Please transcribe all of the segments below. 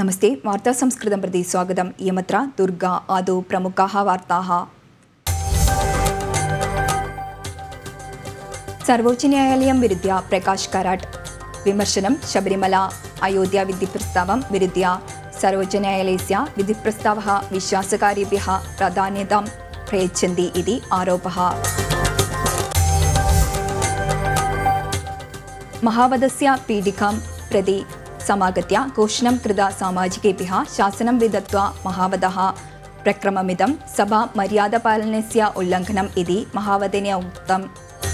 नमस्ते वार्तासंस्कृतं प्रति स्वागतम् इयमत्र दुर्गा आदौ प्रमुखाः वार्ताः सर्वोच्चन्यायालयं विरुद्ध्य प्रकाश् कराट् विमर्शनं शबरिमला अयोध्या विधिप्रस्तावं विरुद्ध्य सर्वोच्चन्यायालयस्य विधिप्रस्तावः विश्वासकारिभ्यः प्राधान्यतां प्रयच्छन्ति इति आरोपः महावधस्य पीडिकां प्रति समागत्य घोषणां कृता सामाजिकेभ्यः शासनं विदत्वा महावधः प्रक्रममिदं सभा मर्यादापालनस्य उल्लङ्घनम् इति महावदेन उक्तम्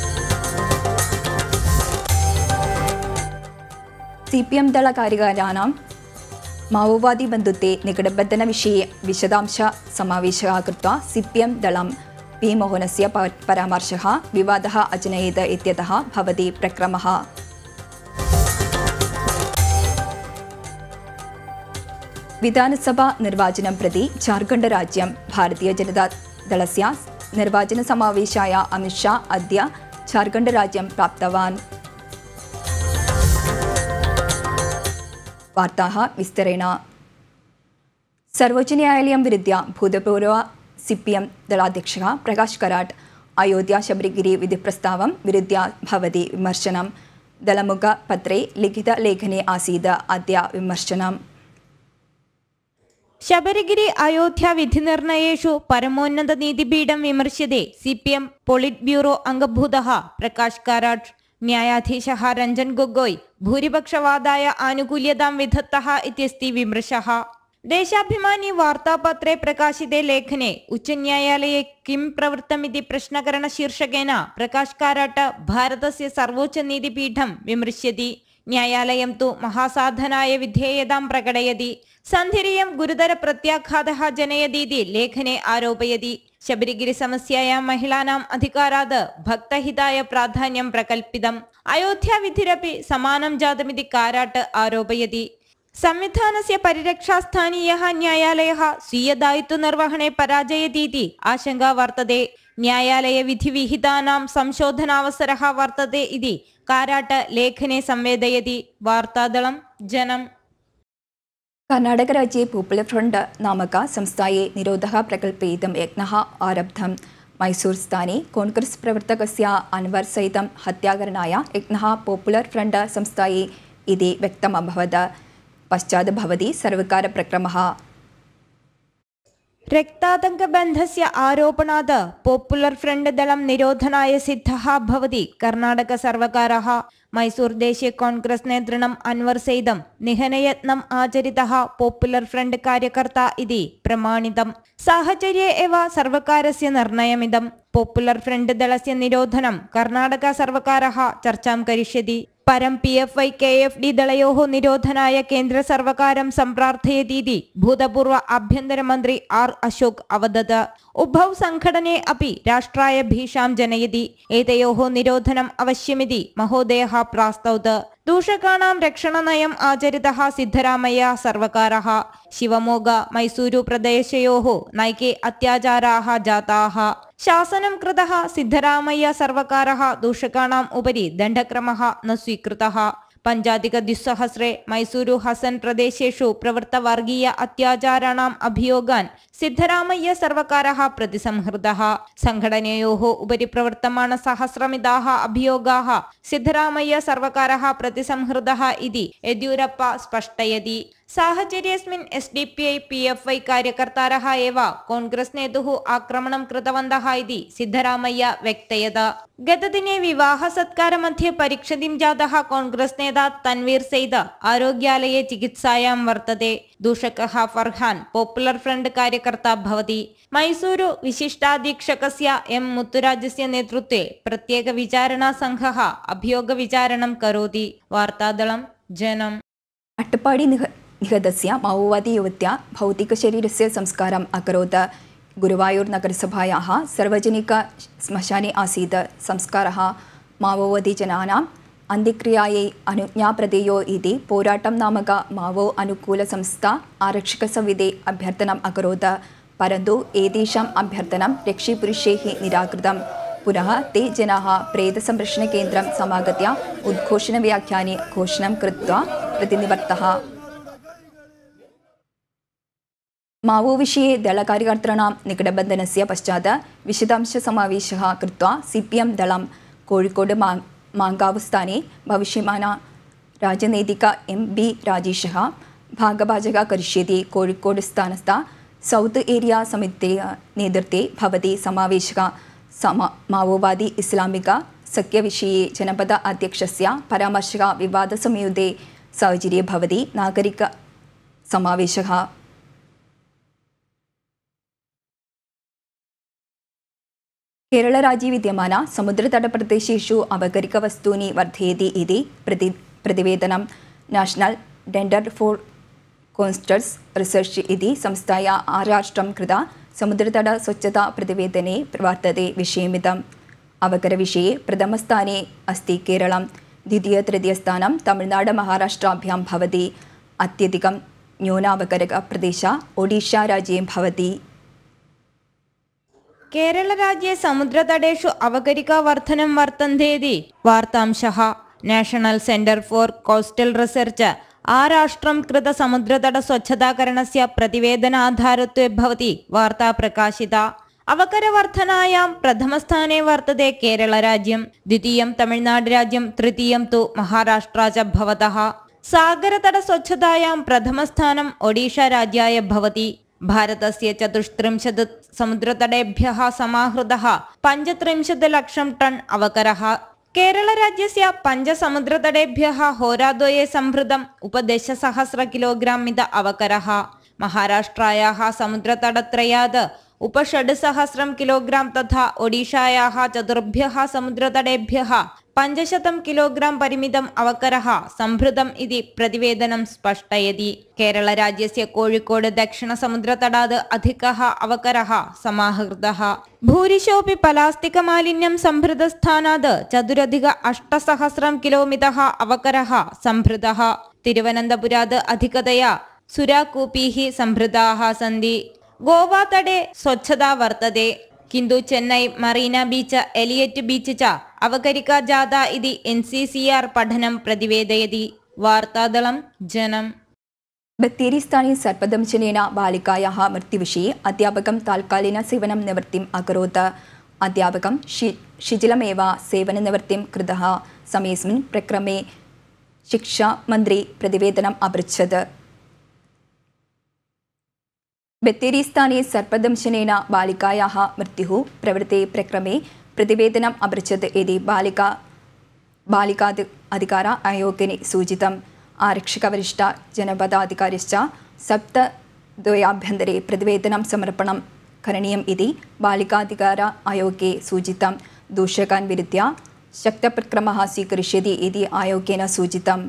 सि पि एम् दलकार्यकराणां माओवादिबन्धुत्वे निकटबन्धनविषये विशदांशसमावेशः कृत्वा सि पि एम् दलं पि मोहनस्य प- परामर्शः विवादः अजनयेत् इत्यतः भवति प्रक्रमः विधानसभा निर्वाचनं प्रति झार्खण्डराज्यं भारतीयजनतादलस्य निर्वाचनसमावेशाय अमितशा अद्य झार्खण्डराज्यं प्राप्तवान् वार्ताः विस्तरेण सर्वोच्चन्यायालयं विरुद्ध्य भूतपूर्व सि पि एम् दलाध्यक्षः प्रकाश् कराट् अयोध्या शबरिगिरि विधिप्रस्तावं विरुद्ध्य भवति विमर्शनं दलमुखपत्रे लिखितलेखने आसीत् अद्य विमर्शनम् ശബരിഗിരി അയോധ്യ വിധിനിർണയേഷു പരമോന്നതനീതിപീഠം വിമർശ്യത്തെ C P M politburo അംഗഭൂതः പ്രകാശ് കാരാട്ട് ന്യായാധീശः രഞ്ജൻ ഗൊഗോയ് ഭൂരിപക്ഷവാദായ ആനുകൂല്യതാं വിധत्तः इत्यस्ति विमर्शः देशाभिमानी वार्तापत्रे प्रकाशिते लेखने उच्चन्यायालये किं प्रवृत्तमिति प्रश्नकरणशीर्षकेन प्रकाश काराट भारतस्य सर्वोच्चनीतिपीठं विमृश्यति न्यायालयं तु महासाधनाय विधेयतां प्रकटयति सन्धिरियं गुरुतरप्रत्याघातः जनयतीति लेखने आरोपयति शबरिगिरिसमस्यायां महिलानाम् अधिकारात् भक्तहिताय प्राधान्यं प्रकल्पितम् अयोध्याविधिरपि समानं जातमिति काराट् आरोपयति संविधानस्य परिरक्षास्थानीयः न्यायालयः स्वीयदायित्वनिर्वहणे पराजयतीति आशङ्का वर्तते न्यायालयविधिविहितानां संशोधनावसरः वर्तते इति काराट लेखने संवेदयति वार्तादलं जनम् कर्णाटकराज्ये पीपल् फ्रण्ट् नामक संस्थायै निरोधः प्रकल्पयितुं यत्नः आरब्धम् मैसूर् स्थाने काङ्ग्रेस् प्रवर्तकस्य अन्वर् सहितं हत्याकरणाय यत्नः पोपुलर् फ्रण्ट् संस्थायै इति व्यक्तम् अभवत् पश्चात् भवति सर्वकारप्रक्रमः रक्तातङ्कबन्धस्य आरोपणात् पोपुलर् फ्रण्ट् दलं निरोधनाय सिद्धः भवति कर्णाटकसर्वकारः मैसूर् देशीय काङ्ग्रेस् नेतृणम् अन्वर् सैदं निहनयत्नम् आचरितः पोपुलर् फ्रण्ट् कार्यकर्ता इति प्रमाणितम् साहचर्ये एव सर्वकारस्य निर्णयमिदं पोपुलर् फ्रण्ट् दलस्य निरोधनं कर्णाटकसर्वकारः चर्चां करिष्यति परं पि एफ् ऐ के एफ् डि दलयोः निरोधनाय केन्द्रसर्वकारं सम्प्रार्थयतीति भूतपूर्व आभ्यन्तरमन्त्री आर् अशोक् अवदत् उभौ सङ्घटने अपि राष्ट्राय भीषां जनयति एतयोः निरोधनम् अवश्यमिति महोदयः प्रास्तौत् दूषकाणां रक्षणनयम् आचरितः सिद्धरामय्य सर्वकारः शिवमोग मैसूरु प्रदेशयोः नैके अत्याचाराः जाताः शासनं कृतः सिद्धरामय्य सर्वकारः दूषकाणाम् उपरि दण्डक्रमः न स्वीकृतः पञ्चाधिकद्विसहस्रे मैसूरु हसन् प्रदेशेषु प्रवृत्तवर्गीय अत्याचाराणाम् अभियोगान् सिद्धरामय्य सर्वकारः प्रतिसंहृतः सङ्घटनयोः उपरि प्रवर्तमानसहस्रमिताः अभियोगाः सिद्धरामय्य सर्वकारः प्रतिसंहृतः इति येद्यूरप्प स्पष्टयति साहचर्येऽस्मिन् S D P I P F I कार्यकर्तारः एव काङ्ग्रेस् नेतुः आक्रमणं कृतवन्तः इति सिद्धरामय्य व्यक्तयत गतदिने विवाहसत्कारमध्ये परीक्षितिं जातः काङ्ग्रेस् नेता तन्वीर् सैद आरोग्यालये चिकित्सायां वर्तते दूषकः फर्हान् पोपुलर् फ्रण्ट् कार्यकर्ता भवति मैसूरु विशिष्टाधीक्षकस्य एम् मुत्तुराजस्य नेतृत्वे प्रत्येकविचारणासङ्घः अभियोगविचारणं करोति वार्तादलं जनम् अट्टपाडि निह निहतस्य माओवादियुवत्या भौतिकशरीरस्य संस्कारम् अकरोत् गुरुवायूर् नगरसभायाः सार्वजनिकश्मशाने आसीत् संस्कारः माओवादिजनानाम् अन्त्यक्रियायै अनुज्ञा प्रदेयो इति पोराटं नामक मावो अनुकूलसंस्था आरक्षकसंविधे अभ्यर्थनम् अकरोत् परन्तु एतेषाम् अभ्यर्थनं रक्षीपुरुषैः निराकृतं पुनः ते जनाः प्रेतसंरक्षणकेन्द्रं समागत्य उद्घोषणव्याख्याने घोषणां कृत्वा प्रतिनिवर्तः मावोविषये दलकार्यकर्तॄणां निकटबन्धनस्य पश्चात् विशदांशसमावेशः कृत्वा सि पि एम् दलं कोഴിക്കോട് മാ മാങ്കാവ് സ്ഥാനെ ഭവിഷ്യമാന രാജനൈതിക എം ബി രാജേഷः भागभाजः करिष्यति कोഴിക്കോട് स्थानस्थ सौत् एरिया समिते नेतृत्वे भवति समावेशः समा मावोवादी इस्लामिक सख्यविषये जनपद अध्यक्षस्य परामर्शः विवादसंयुते साहचर्ये भवति नागरिकसमावेशः केरळराज्ये विद्यमान समुद्रतटप्रदेशेषु अपकरिकवस्तूनि वर्धयति इति प्रति प्रतिवेदनं National Centre for Coastal Research इति संस्थाया आराष्ट्रं कृता समुद्रतटस्वच्छताप्रतिवेदने वर्तते विषयमिदम् अवकरविषये प्रथमस्थाने अस्ति केरळं द्वितीयतृतीयस्थानं तमिळ्नाडु महाराष्ट्राभ्यां भवति अत्यधिकं न्यूनावकरकप्रदेश ओडिशाराज्ये भवति കേരളരാജ്ये സമുദ്രതടേഷു അവകരികാവർദ്ധനം വർത്തന്തേതി വാർത്താംശः National Centre for Coastal Research ആരാഷ്ട്രം കൃത സമുദ്രതട സ്വച്ഛതാകരണസ്യ പ്രതിവേദനാധാരത്വേ ഭവതി വാർത്താ പ്രകാശിത അവകരവർദ്ധനായാം പ്രഥമസ്ഥാനെ വർത്തते കേരളരാജ്യം ദ്വിതീയം തമിഴ്നാട് രാജ്യം തൃതീയം തു മഹാരാഷ്ട്ര ച ഭവതः സാഗരതട സ്വച്ഛതായാം പ്രഥമസ്ഥാനം ഒഡീഷ രാജ്യായ ഭവതി ഭാരതസ്യ ചതുഷ്ത്രിംശത് സമുദ്രതടേഭ്യः സമാഹൃതः പഞ്ചത്രിംശത് ലക്ഷം ടൺ അവകരः കേരളരാജ്യस्य പഞ്ചസമുദ്രതടേഭ്यः होराद्वये संहृतम् उपदशसहस्र किलोग्राम् मित अवकरः महाराष्ट्रायाः समुद्रतटत्रयात् उपषड्सहस्रं किलोग्राम् तथा ओडिशायाः चतुर्भ्यः समुद्रतटेभ्यः पञ्चशतं किलोग्राम् परिमितम् अवकरः सम्भृतम् इति प्रतिवेदनं स्पष्टयति केरळराज्यस्य कोഴിക്കോട് दक्षिणसमुद्रतटात् अधिकः अवकरः समाहृतः भूरिशोऽपि पलास्तिकमालिन्यं सम्भृतस्थानात् चतुरधिक अष्टसहस्रं किलोमितः अवकरः सम्भृतः तिरुवनन्तपुरात् अधिकतया सुराकूपीः सम्भृताः सन्ति गोवातटे स्वच्छता वर्तते किन्तु चेन्नै मरीना बीच एलियट् बीच च अवकरिका जाता इति एन् सि सि आर् पठनं प्रतिवेदयति वार्तादलं जनम् ബത്തേരിസ്ഥാനെ സർപ്പദംശനേന ബാലികായാः മൃത്യുവിഷये അധ്യാപകം താൽക്കാലിന സേവനം നിവൃത്തിम् अकरोत् अध्यापकं शि शिथिलमेव सेवननिवृत्तिं कृतः समयेऽस्मिन् प्रक्रमे शिक्षामन्त्री प्रतिवेदनम् अपृच्छत् ബത്തേരിസ്ഥാനെ സർപ്പദംശനേന ബാലികായാः മൃത്യുः പ്രവൃത്തെ പ്രക്രമേ പ്രതിവേദനം अपृच्छत् इति बालिका बालिकादि अधिकार आयोगेन सूचितम् आरक्षकवरिष्ठ जनपदाधिकारिश्च सप्तद्वयाभ्यन्तरे प्रतिवेदनं समर्पणं करणीयम् इति बालिकाधिकार आयोगे सूचितं दूषकान् विरुध्य शक्तप्रक्रमः स्वीकरिष्यति इति आयोगेन सूचितम्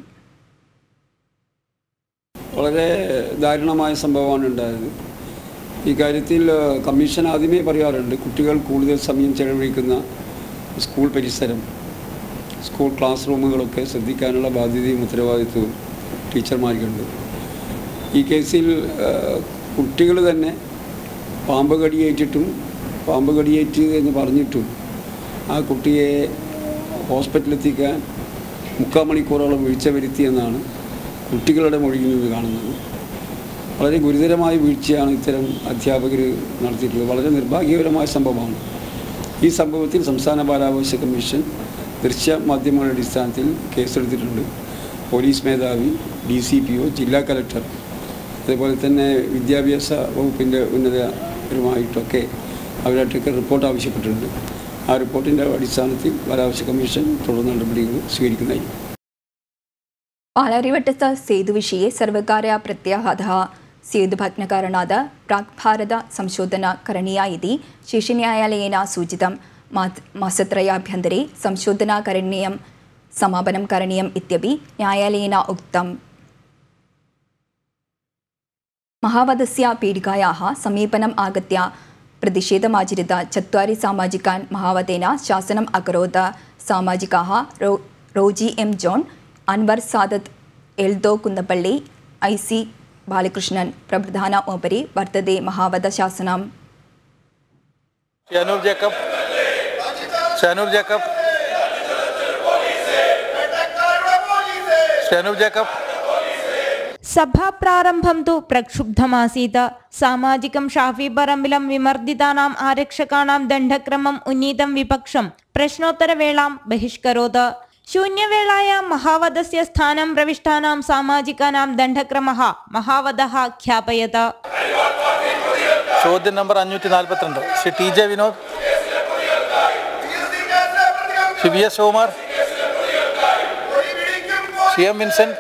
വളരെ ദാരുണമായ സംഭവമാണ് ഉണ്ടായത് ഈ കാര്യത്തിൽ ഏഹ്, കമ്മീഷൻ ആദ്യമേ പറയാറുണ്ട് കുട്ടികൾ കൂടുതൽ സമയം ചെലവഴിക്കുന്ന സ്കൂൾ പരിസരം സ്കൂൾ ക്ലാസ് റൂമുകളൊക്കെ ശ്രദ്ധിക്കാനുള്ള ബാധ്യതയും ഉത്തരവാദിത്വവും ടീച്ചർമാർക്കുണ്ട് ഈ കേസിൽ കുട്ടികൾ തന്നെ പാമ്പ് കടിയേറ്റിട്ടും പാമ്പ് കടിയേറ്റ് എന്ന് പറഞ്ഞിട്ടും ആ കുട്ടിയെ ഹോസ്പിറ്റലിലെത്തിക്കാൻ മുക്കാൽ മണിക്കൂറോളം വീഴ്ച വരുത്തിയെന്നാണ് കുട്ടികളുടെ മൊഴിയിൽ നിന്ന് കാണുന്നത് വളരെ ഗുരുതരമായ വീഴ്ചയാണ് ഇത്തരം അധ്യാപകർ നടത്തിയിട്ടുള്ളത് വളരെ നിർഭാഗ്യകരമായ സംഭവമാണ് ഈ സംഭവത്തിൽ സംസ്ഥാന ബാലാവകാശ കമ്മീഷൻ ദൃശ്യ മാധ്യമങ്ങളുടെ അടിസ്ഥാനത്തിൽ കേസെടുത്തിട്ടുണ്ട് പോലീസ് മേധാവി ഡി സി പി ഒ ജില്ലാ കലക്ടർ അതുപോലെ തന്നെ വിദ്യാഭ്യാസ വകുപ്പിൻ്റെ ഉന്നതരുമായിട്ടൊക്കെ അവരായിട്ടൊക്കെ റിപ്പോർട്ട് ആവശ്യപ്പെട്ടിട്ടുണ്ട് ആ റിപ്പോർട്ടിൻ്റെ അടിസ്ഥാനത്തിൽ ബാലാവകാശ കമ്മീഷൻ തുടർ നടപടികൾ സ്വീകരിക്കുന്നതായിരിക്കും पालारिवट्टस्य सेतुविषये सर्वकारः प्रत्याहतः सेतुभग्नकारणात् प्राक् भारत संशोधना करणीया इति शीर्षन्यायालयेन सूचितं मात् मासत्रयाभ्यन्तरे संशोधना करणीयं समापनं करणीयम् इत्यपि न्यायालयेन उक्तम् महावधस्य पीडिकायाः समीपनम् आगत्य प्रतिषेधमाचरित चत्वारि सामाजिकान् महावतेन शासनम् अकरोत् सामाजिकाः रो रोजि एम् जोन् अन्वर् सादत् एल्दो कुन्दपल्लि ऐ सि बालकृष्णन् प्रप्रधानोपरि वर्तते महावधशासनम् ഷാനൂർ ജേക്കബ് ഷാനൂർ ജേക്കബ് ഷാനൂർ ജേക്കബ് സഭാപ്രാരംഭം തു പ്രക്ഷുബ്ധമാസീത് സാമാജികം ഷാഫി പറമ്പിലം വിമർദിതാനാം ആരക്ഷകാണാം ദണ്ഡക്രമം ഉന്നീതം വിപക്ഷം പ്രശ്നോത്തരവേളാം ബഹിഷ്കരോത് ശൂന്യവേളായാം മഹാവദസ്യ സ്ഥാനം പ്രവിഷ്ടാനാം സാമാജികാനാം ദണ്ഡക്രമഃ മഹാവദഃ ഖ്യാപയത് ചോദ്യം നമ്പർ അഞ്ഞൂറ്റി നാൽപ്പത്തിരണ്ട് Shri T J Vinod Shri V S Sivakumar C M Vincent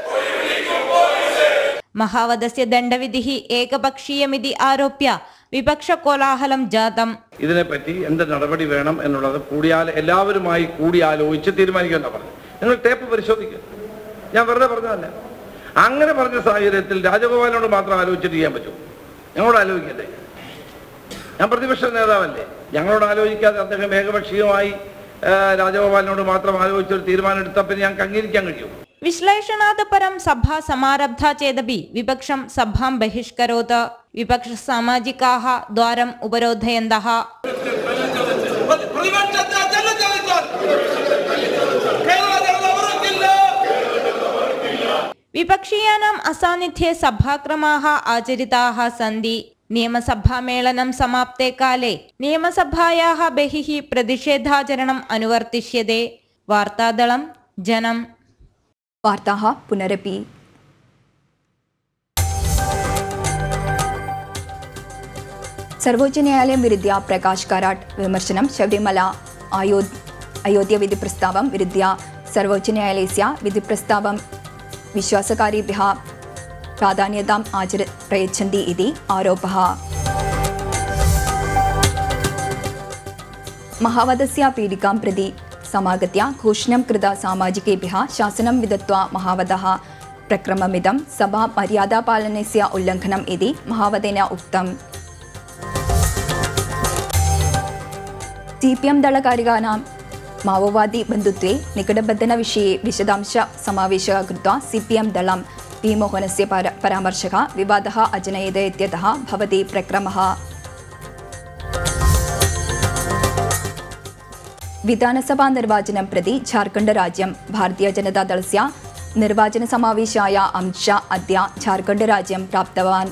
മഹാവദസ്യ ദണ്ഡവിധി ഏകപക്ഷീയമിതി ആരോപ്യ വിപക്ഷ കോലാഹലം ജാതം ഇതിനെപ്പറ്റി എന്ത് നടപടി വേണം എന്നുള്ളത് കൂടിയാൽ എല്ലാവരുമായി കൂടിയാലോചിച്ച് തീരുമാനിക്കുമെന്നാണ് പറഞ്ഞു നിങ്ങൾ ടേപ്പ് പരിശോധിക്കുക ഞാൻ വെറുതെ പറഞ്ഞതല്ല അങ്ങനെ പറഞ്ഞ സാഹചര്യത്തിൽ രാജഗോപാലിനോട് മാത്രം ആലോചിച്ചിട്ട് ചെയ്യാൻ പറ്റും ഞങ്ങളോട് ആലോചിക്കണ്ടേ ഞാൻ പ്രതിപക്ഷ നേതാവല്ലേ ഞങ്ങളോട് ആലോചിക്കാതെ അദ്ദേഹം ഏകപക്ഷീയമായി ആ, രാജഗോപാലിനോട് മാത്രം ആലോചിച്ചൊരു തീരുമാനം എടുത്താൽ പിന്നെ ഞങ്ങൾക്ക് അംഗീകരിക്കാൻ കഴിയും വിശ്ലേഷണാത് പരം സഭ സമാരബ്ധ ചേതപി വിപക്ഷം സഭാം ബഹിഷ്കരോത് വിപക്ഷ സാമാജികാः ദ്വാരം ഉപരോധയന്തः പ്രതിപക്ഷത്തെ ചെല്ലുചലിച്ചാൽ കേരള ജനത വെറുക്കില്ല വിപക്ഷീയാനാം അസാന്നിധ്യേ സഭാക്രമാः ആചരിതാः സന്തി നിയമസഭാമേളനം സമാപ്തേ കാലേ നിയമസഭായാः ബഹിः പ്രതിഷേധാചരണം അനുവർത്തിഷ്യते വാർത്താദളം ജനം वार्ताः पुनरपि सर्वोच्चन्यायालयं विरुद्ध्य प्रकाश कराट् विमर्शनं शबरिमला आयो अयोध्यविधिप्रस्तावं विरुद्ध्य सर्वोच्चन्यायालयस्य विधिप्रस्तावं विश्वासकारिभ्यः प्राधान्यताम् आचर प्रयच्छन्ति इति आरोपः महावदस्य पीडिकां प्रति समागत्य घोषणं कृत सामाजिकेभ्यः शासनं विदत्वा महावदः प्रक्रममिदं सभा मर्यादापालनस्य उल्लङ्घनम् इति महावदेन उक्तम् सि पि एम् दलकारिकाणां माओवादीबन्धुत्वे निकटबन्धनविषये विशदांशसमावेशः कृत्वा सि पि एम् दलं पि मोहनस्य पर परामर्शः विवादः अजनयत इत्यतः भवति प्रक्रमः विधानसभा निर्वाचनं प्रति झार्खण्डराज्यं भारतीयजनतादलस्य निर्वाचनसमावेशाय अमित शाह अद्य झार्खण्डराज्यं प्राप्तवान्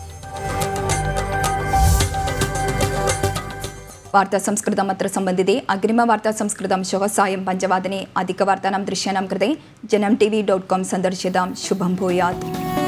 वार्तासंस्कृतमत्र सम्बन्धिते अग्रिमवार्तासंस्कृतं श्वः सायं पञ्चवादने अधिकवार्तानां दृश्यानां कृते जनं टी वी डाट् काम् सन्दर्श्यतां शुभं भूयात्